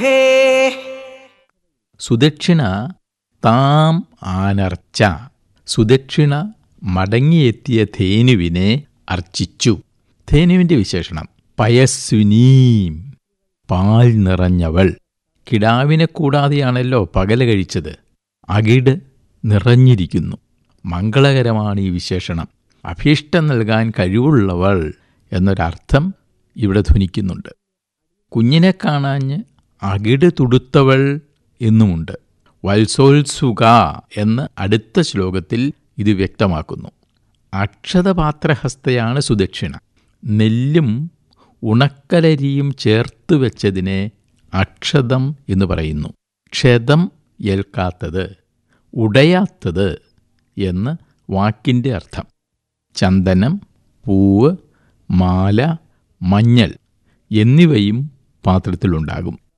സുദക്ഷിണ താം ആനർച്ച സുദക്ഷിണ മടങ്ങിയെത്തിയ ധേനുവിനെ അർച്ചിച്ചു ധേനുവിന്റെ വിശേഷണം പയസ്വിനീം പാൽ നിറഞ്ഞവൾ കിടാവിനെ കൂടാതെയാണല്ലോ പകല് കഴിച്ചത് അകിട് നിറഞ്ഞിരിക്കുന്നു മംഗളകരമാണ് ഈ വിശേഷണം അഭീഷ്ടം നൽകാൻ കഴിവുള്ളവൾ എന്നൊരർത്ഥം ഇവിടെ ധ്വനിക്കുന്നുണ്ട് കുഞ്ഞിനെ കാണാഞ്ഞ് അകിട് തുടുത്തവൾ എന്നുമുണ്ട് വത്സോത്സുക എന്ന് അടുത്ത ശ്ലോകത്തിൽ ഇത് വ്യക്തമാക്കുന്നു അക്ഷതപാത്രഹസ്തയാണ് സുദക്ഷിണ നെല്ലും ഉണക്കലരിയും ചേർത്ത് വെച്ചതിനെ അക്ഷതം എന്ന് പറയുന്നു ക്ഷതം ഏൽക്കാത്തത് ഉടയാത്തത് എന്ന് വാക്കിൻ്റെ അർത്ഥം ചന്ദനം പൂവ് മാല മഞ്ഞൾ എന്നിവയും പാത്രത്തിലുണ്ടാകും